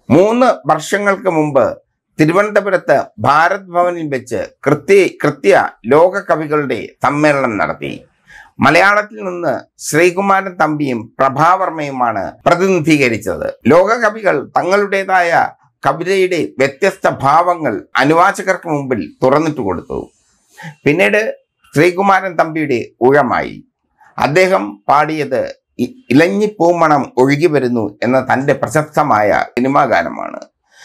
മൂന്ന് വർഷങ്ങൾക്ക് മുമ്പ് തിരുവനന്തപുരത്ത് ഭാരത് ഭവനിൽ വെച്ച് കൃത്യ കൃത്യ ലോക കവികളുടെ സമ്മേളനം നടത്തി മലയാളത്തിൽ നിന്ന് ശ്രീകുമാരൻ തമ്പിയും പ്രഭാവർമ്മയുമാണ് പ്രതിനിധീകരിച്ചത് ലോക കവികൾ തങ്ങളുടേതായ കവിതയുടെ വ്യത്യസ്ത ഭാവങ്ങൾ അനുവാചകർക്ക് മുമ്പിൽ തുറന്നിട്ട് കൊടുത്തു പിന്നീട് ശ്രീകുമാരൻ തമ്പിയുടെ ഊഴമായി അദ്ദേഹം പാടിയത് ഇ- ഇലഞ്ഞിപ്പൂമണം ഒഴുകി വരുന്നു എന്ന തൻ്റെ പ്രശസ്തമായ സിനിമാ ഗാനമാണ്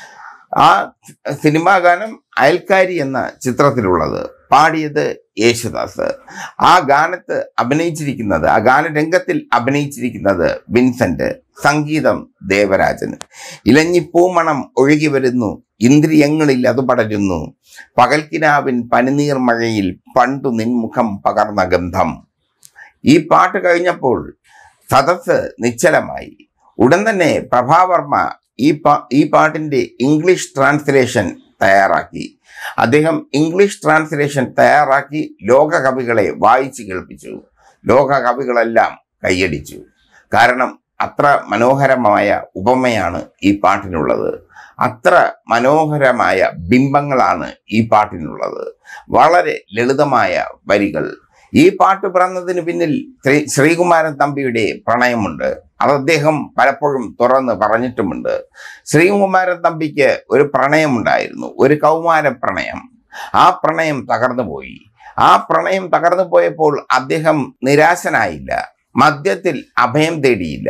ആ സിനിമാ ഗാനം അയൽക്കാരി എന്ന ചിത്രത്തിലുള്ളത് പാടിയത് യേശുദാസ് ആ ഗാനത്ത് അഭിനയിച്ചിരിക്കുന്നത് ആ ഗാനരംഗത്തിൽ അഭിനയിച്ചിരിക്കുന്നത് വിൻസെന്റ് സംഗീതം ദേവരാജൻ ഇലഞ്ഞിപ്പൂമണം ഒഴുകി വരുന്നു ഇന്ദ്രിയങ്ങളിൽ അത് പടരുന്നു പകൽക്കിനാവിൻ പനിനീർ മഴയിൽ പണ്ടു നിൻമുഖം പകർന്ന ഗന്ധം ഈ പാട്ട് കഴിഞ്ഞപ്പോൾ സദസ് നിശ്ചലമായി ഉടൻ തന്നെ പ്രഭാവർമ്മ ഈ പാ ഈ പാട്ടിൻ്റെ ഇംഗ്ലീഷ് ട്രാൻസ്ലേഷൻ തയ്യാറാക്കി അദ്ദേഹം ഇംഗ്ലീഷ് ട്രാൻസ്ലേഷൻ തയ്യാറാക്കി ലോക കവികളെ വായിച്ചു കേൾപ്പിച്ചു ലോക കവികളെല്ലാം കൈയടിച്ചു കാരണം അത്ര മനോഹരമായ ഉപമയാണ് ഈ പാട്ടിനുള്ളത് അത്ര മനോഹരമായ ബിംബങ്ങളാണ് ഈ പാട്ടിനുള്ളത് വളരെ ലളിതമായ വരികൾ ഈ പാട്ട് പിറന്നതിന് പിന്നിൽ ശ്രീ ശ്രീകുമാരൻ തമ്പിയുടെ പ്രണയമുണ്ട് അത് അദ്ദേഹം പലപ്പോഴും തുറന്ന് പറഞ്ഞിട്ടുമുണ്ട് ശ്രീകുമാരൻ തമ്പിക്ക് ഒരു പ്രണയമുണ്ടായിരുന്നു ഒരു കൗമാര പ്രണയം ആ പ്രണയം തകർന്നു പോയി ആ പ്രണയം തകർന്നു പോയപ്പോൾ അദ്ദേഹം നിരാശനായില്ല മദ്യത്തിൽ അഭയം തേടിയില്ല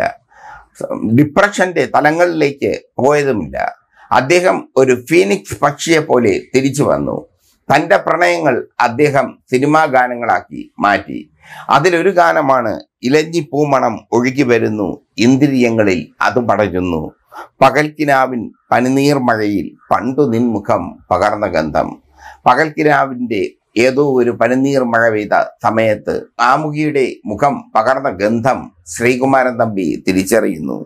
ഡിപ്രഷന്റെ തലങ്ങളിലേക്ക് പോയതുമില്ല അദ്ദേഹം ഒരു ഫീനിക്സ് പക്ഷിയെ പോലെ തിരിച്ചു വന്നു തൻ്റെ പ്രണയങ്ങൾ അദ്ദേഹം സിനിമാ ഗാനങ്ങളാക്കി മാറ്റി അതിലൊരു ഗാനമാണ് ഇലഞ്ഞി പൂമണം ഒഴുകി വരുന്നു ഇന്ദ്രിയങ്ങളിൽ അത് പടരുന്നു പകൽക്കിനാവിൻ പനിനീർ മഴയിൽ പണ്ടു നിൻമുഖം പകർന്ന ഗന്ധം പകൽക്കിനാവിൻ്റെ ഏതോ ഒരു പനിനീർ മഴ പെയ്ത സമയത്ത് ആമുഖിയുടെ മുഖം പകർന്ന ഗന്ധം ശ്രീകുമാരൻ തമ്പി തിരിച്ചറിയുന്നു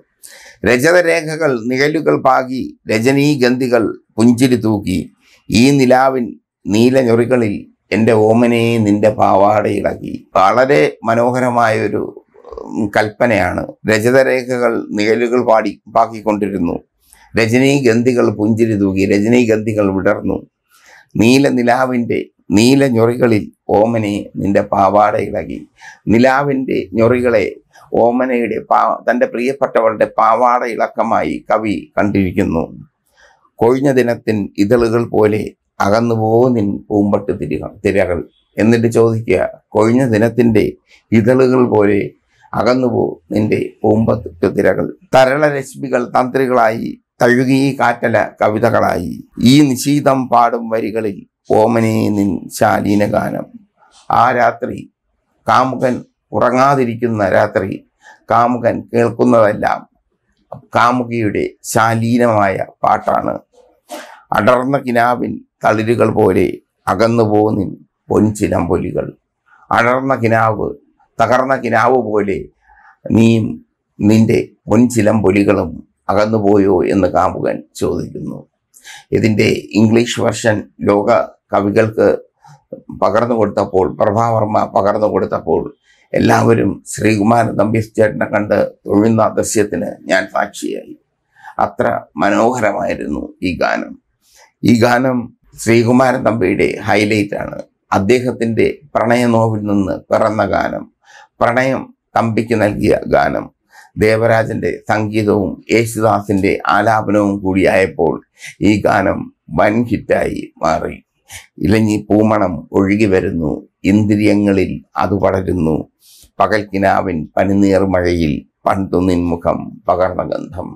രജതരേഖകൾ നിഴലുകൾ പാകി രജനീഗന്ധികൾ പുഞ്ചിരി തൂക്കി ഈ നിലാവിൻ നീലഞ്ഞൊറികളിൽ എൻ്റെ ഓമനെ നിന്റെ പാവാടയിളക്കി വളരെ മനോഹരമായൊരു ഉം, കൽപ്പനയാണ് രജതരേഖകൾ നിഴലുകൾ പാടി പാക്കിക്കൊണ്ടിരുന്നു രജനീഗന്ധികൾ പുഞ്ചിരി തൂകി രജനീഗന്ധികൾ വിടർന്നു നീല നിലാവിൻ്റെ നീല ഞൊറികളിൽ ഓമനെ നിന്റെ പാവാട ഇളകി നിലാവിൻ്റെ ഞൊറികളെ ഓമനയുടെ പാ തൻ്റെ പ്രിയപ്പെട്ടവളുടെ പാവാട ഇളക്കമായി കവി കണ്ടിരിക്കുന്നു കൊഴിഞ്ഞ ദിനത്തിൻ ഇതളുകൾ പോലെ അകന്നുപോ നിൻ പൂമ്പട്ട് തിരിക തിരകൾ എന്നിട്ട് ചോദിക്കുക കൊഴിഞ്ഞ ദിനത്തിൻ്റെ ഇതളുകൾ പോലെ അകന്നുപോ നിന്റെ പൂമ്പട്ട് തിരകൾ തരളരശ്മികൾ തന്ത്രികളായി തഴുകി കാറ്റല കവിതകളായി ഈ നിശീതം പാടും വരികളിൽ ഓമനെ നിൻ ശാലീന ഗാനം ആ രാത്രി കാമുകൻ ഉറങ്ങാതിരിക്കുന്ന രാത്രി കാമുകൻ കേൾക്കുന്നതെല്ലാം കാമുകിയുടെ ശാലീനമായ പാട്ടാണ് അടർന്ന കിനാവിൻ തളിരുകൾ പോലെ അകന്നുപോ നിൻ പൊൻചിലമ്പൊലികൾ അടർന്ന കിനാവ് തകർന്ന കിനാവ് പോലെ നീയും നിന്റെ പൊൻചിലമ്പൊലികളും അകന്നുപോയോ എന്ന് കാമുകൻ ചോദിക്കുന്നു ഇതിൻ്റെ ഇംഗ്ലീഷ് വെർഷൻ ലോക കവികൾക്ക് പകർന്നു കൊടുത്തപ്പോൾ പ്രഭാവർമ്മ പകർന്നു കൊടുത്തപ്പോൾ എല്ലാവരും ശ്രീകുമാരൻ നമ്പീശ്ചേട്ടനെ കണ്ട് തൊഴുന്ന ദൃശ്യത്തിന് ഞാൻ സാക്ഷിയായി അത്ര മനോഹരമായിരുന്നു ഈ ഗാനം ഈ ഗാനം ശ്രീകുമാരൻ തമ്പിയുടെ ഹൈലൈറ്റ് ആണ് അദ്ദേഹത്തിൻ്റെ പ്രണയനോവിൽ നിന്ന് പിറന്ന ഗാനം പ്രണയം തമ്പിക്ക് നൽകിയ ഗാനം ദേവരാജന്റെ സംഗീതവും യേശുദാസിന്റെ ആലാപനവും കൂടിയായപ്പോൾ ഈ ഗാനം വൻ ഹിറ്റായി മാറി ഇലഞ്ഞി പൂമണം ഒഴുകി വരുന്നു ഇന്ദ്രിയങ്ങളിൽ അത് പടരുന്നു പകൽക്കിനാവിൻ പനിനീർ മഴയിൽ പണ്ടു നിൻമുഖം പകർന്ന ഗന്ധം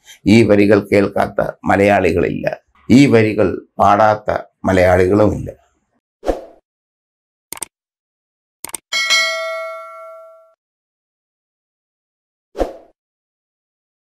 ഈ വരികൾ കേൾക്കാത്ത മലയാളികളില്ല ഈ വരികൾ പാടാത്ത മലയാളികളുമില്ല